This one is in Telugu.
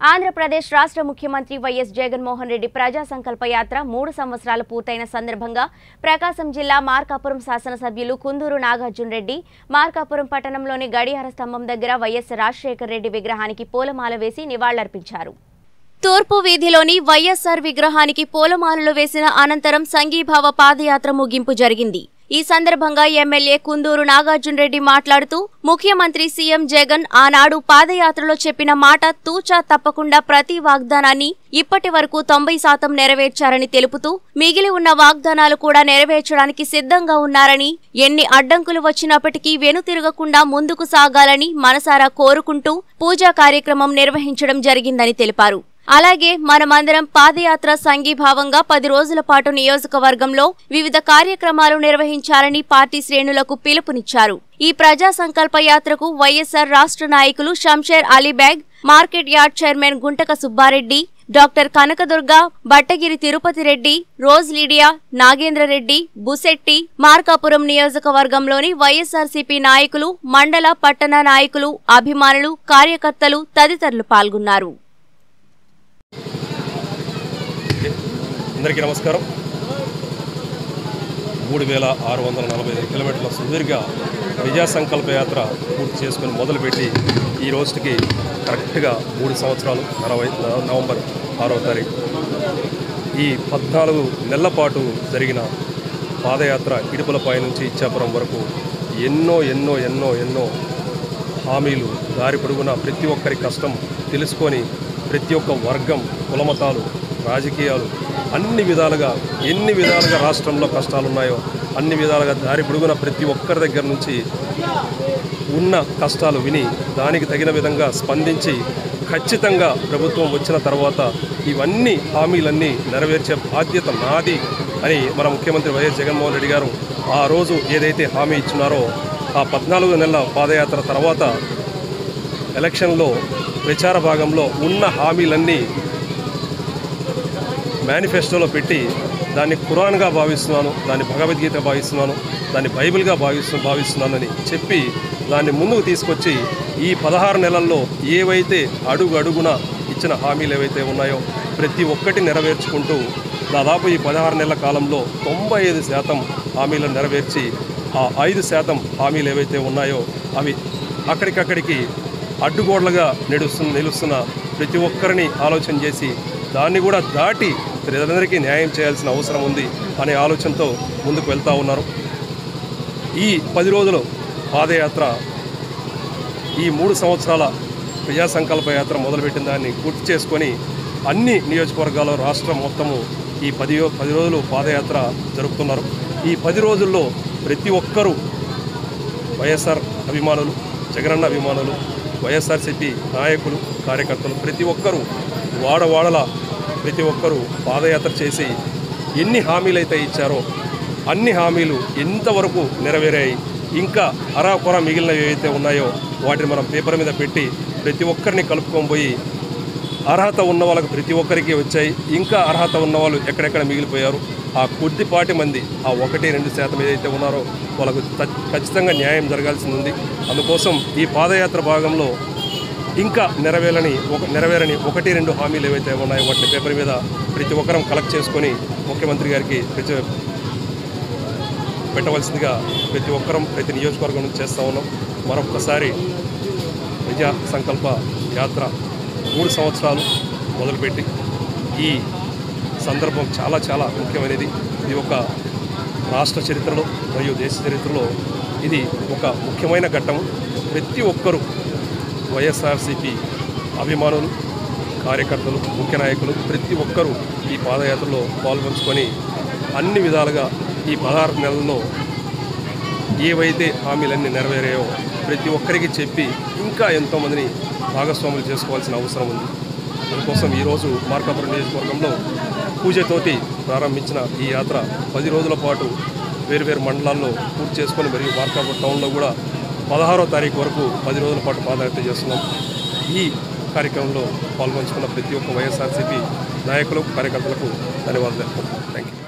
ఆంధ్రప్రదేశ్ రాష్ట్ర ముఖ్యమంత్రి వైఎస్ జగన్మోహన్ రెడ్డి ప్రజా సంకల్ప యాత్ర మూడు సంవత్సరాలు పూర్తయిన సందర్భంగా ప్రకాశం జిల్లా మార్కాపురం శాసనసభ్యులు కుందూరు నాగార్జున రెడ్డి మార్కాపురం పట్టణంలోని గడియార స్తంభం దగ్గర వైఎస్ రాజశేఖర రెడ్డి విగ్రహానికి పూలమాల వేసి నివాళులర్పించారు తూర్పు వీధిలోని వైఎస్ఆర్ విగ్రహానికి పూలమాలలు వేసిన అనంతరం సంఘీభావ పాదయాత్ర ముగింపు జరిగింది ఈ సందర్భంగా ఎమ్మెల్యే కుందూరు నాగార్జున రెడ్డి మాట్లాడుతూ ముఖ్యమంత్రి సీఎం జగన్ ఆనాడు పాదయాత్రలో చెప్పిన మాట తూచా తప్పకుండా ప్రతి వాగ్దానాన్ని ఇప్పటి వరకు తొంభై శాతం నెరవేర్చారని తెలుపుతూ మిగిలి ఉన్న వాగ్దానాలు కూడా నెరవేర్చడానికి సిద్ధంగా ఉన్నారని ఎన్ని అడ్డంకులు వచ్చినప్పటికీ వెనుతిరగకుండా ముందుకు సాగాలని మనసారా కోరుకుంటూ పూజా కార్యక్రమం నిర్వహించడం జరిగిందని తెలిపారు అలాగే మనమందరం పాదయాత్ర సంఘీభావంగా పది రోజుల పాటు నియోజకవర్గంలో వివిధ కార్యక్రమాలు నిర్వహించాలని పార్టీ శ్రేణులకు పిలుపునిచ్చారు ఈ ప్రజా సంకల్ప యాత్రకు వైఎస్ఆర్ రాష్ట్ర నాయకులు Shamsher Alibeg market yard chairman Guntaka Subbareddy doctor Kanakadurga Battagiri Tirupati Reddy Rose Lydia Nagendra Reddy Busetti Markapuram నియోజకవర్గంలోని వైఎస్ఆర్సీపీ నాయకులు మండల పట్టణ నాయకులు అభిమానులు కార్యకర్తలు తదితరులు పాల్గొన్నారు అందరికీ నమస్కారం మూడు వేల ఆరు వందల నలభై ఐదు కిలోమీటర్ల సుదీర్ఘ ప్రజా సంకల్ప యాత్ర పూర్తి చేసుకుని మొదలుపెట్టి ఈ రోజుకి కరెక్ట్గా మూడు సంవత్సరాలు నలభై నవంబర్ ఆరవ తారీఖు ఈ పద్నాలుగు నెలల పాటు జరిగిన పాదయాత్ర ఇడుపులపై నుంచి ఇచ్చాపురం వరకు ఎన్నో ఎన్నో ఎన్నో ఎన్నో హామీలు దారి పొడుగున ప్రతి ఒక్కరి కష్టం తెలుసుకొని ప్రతి ఒక్క వర్గం కులమతాలు రాజకీయాలు అన్ని విధాలుగా ఎన్ని విధాలుగా రాష్ట్రంలో కష్టాలు ఉన్నాయో అన్ని విధాలుగా దారి పొడుగున ప్రతి ఒక్కరి దగ్గర నుంచి ఉన్న కష్టాలు విని దానికి తగిన విధంగా స్పందించి ఖచ్చితంగా ప్రభుత్వం వచ్చిన తర్వాత ఇవన్నీ హామీలన్నీ నెరవేర్చే బాధ్యత నాది అని మన ముఖ్యమంత్రి వైఎస్ జగన్మోహన్ రెడ్డి గారు ఆ రోజు ఏదైతే హామీ ఇచ్చినారో ఆ పద్నాలుగు నెలల పాదయాత్ర తర్వాత ఎలక్షన్లో ప్రచార భాగంలో ఉన్న హామీలన్నీ మేనిఫెస్టోలో పెట్టి దాన్ని ఖురాన్గా భావిస్తున్నాను దాన్ని భగవద్గీత భావిస్తున్నాను దాన్ని బైబిల్గా భావిస్తు భావిస్తున్నానని చెప్పి దాన్ని ముందుకు తీసుకొచ్చి ఈ పదహారు నెలల్లో ఏవైతే అడుగు అడుగున ఇచ్చిన హామీలు ఏవైతే ఉన్నాయో ప్రతి ఒక్కటి నెరవేర్చుకుంటూ దాదాపు ఈ పదహారు నెలల కాలంలో తొంభై ఐదు శాతం హామీలను నెరవేర్చి ఆ ఐదు శాతం హామీలు ఏవైతే ఉన్నాయో అవి అక్కడికక్కడికి అడ్డుగోడలుగా నిలుస్తున్న నిలుస్తున్న ప్రతి ఒక్కరిని ఆలోచన చేసి దాన్ని కూడా దాటి ప్రజలందరికీ న్యాయం చేయాల్సిన అవసరం ఉంది అనే ఆలోచనతో ముందుకు వెళ్తూ ఉన్నారు ఈ పది రోజులు పాదయాత్ర ఈ మూడు సంవత్సరాల ప్రజా సంకల్ప యాత్ర మొదలుపెట్టిన దాన్ని పూర్తి చేసుకొని అన్ని నియోజకవర్గాల్లో రాష్ట్రం మొత్తము ఈ పది పది రోజులు పాదయాత్ర జరుపుతున్నారు ఈ పది రోజుల్లో ప్రతి ఒక్కరూ వైఎస్ఆర్ అభిమానులు జగనన్న అభిమానులు వైఎస్ఆర్సీపీ నాయకులు కార్యకర్తలు ప్రతి ఒక్కరూ వాడవాడల ప్రతి ఒక్కరూ పాదయాత్ర చేసి ఎన్ని హామీలు అయితే ఇచ్చారో అన్ని హామీలు ఎంతవరకు నెరవేరాయి ఇంకా అరాకొర మిగిలినవి ఏవైతే ఉన్నాయో వాటిని మనం పేపర్ మీద పెట్టి ప్రతి ఒక్కరిని కలుపుకొని పోయి అర్హత ఉన్న వాళ్ళకి ప్రతి ఒక్కరికి వచ్చాయి ఇంకా అర్హత ఉన్న వాళ్ళు ఎక్కడెక్కడ మిగిలిపోయారు ఆ కొద్దిపాటి మంది ఆ ఒకటి రెండు శాతం ఏదైతే ఉన్నారో వాళ్ళకు త- ఖచ్చితంగా న్యాయం జరగాల్సింది ఉంది అందుకోసం ఈ పాదయాత్ర భాగంలో ఇంకా నెరవేరని ఒక నెరవేరని ఒకటి రెండు హామీలు ఏవైతే ఉన్నాయో వాటిని పేపర్ మీద ప్రతి ఒక్కరం కలెక్ట్ చేసుకొని ముఖ్యమంత్రి గారికి ప్రతి పెట్టవలసిందిగా ప్రతి ఒక్కరం ప్రతి నియోజకవర్గం నుంచి చేస్తూ ఉన్నాం మరొక్కసారి ప్రజా సంకల్ప యాత్ర మూడు సంవత్సరాలు మొదలుపెట్టి ఈ సందర్భం చాలా చాలా ముఖ్యమైనది ఇది ఒక రాష్ట్ర చరిత్రలో మరియు దేశ చరిత్రలో ఇది ఒక ముఖ్యమైన ఘట్టం ప్రతి ఒక్కరూ వైఎస్ఆర్సీపీ అభిమానులు కార్యకర్తలు ముఖ్య నాయకులు ప్రతి ఒక్కరూ ఈ పాదయాత్రలో పాల్పంచుకొని అన్ని విధాలుగా ఈ పదహారు నెలల్లో ఏవైతే హామీలన్నీ నెరవేరాయో ప్రతి ఒక్కరికి చెప్పి ఇంకా ఎంతోమందిని భాగస్వాములు చేసుకోవాల్సిన అవసరం ఉంది అందుకోసం ఈరోజు మార్కాపురం నియోజకవర్గంలో పూజతోటి ప్రారంభించిన ఈ యాత్ర పది రోజుల పాటు వేరువేరు మండలాల్లో పూర్తి చేసుకొని మరియు మార్కాపురం టౌన్లో కూడా పదహారో తారీఖు వరకు పది రోజుల పాటు పాదయాత్ర చేస్తున్నాం ఈ కార్యక్రమంలో పాల్గొంచుకున్న ప్రతి ఒక్క వైఎస్ఆర్సీపీ నాయకులు కార్యకర్తలకు ధన్యవాదాలు థ్యాంక్ యూ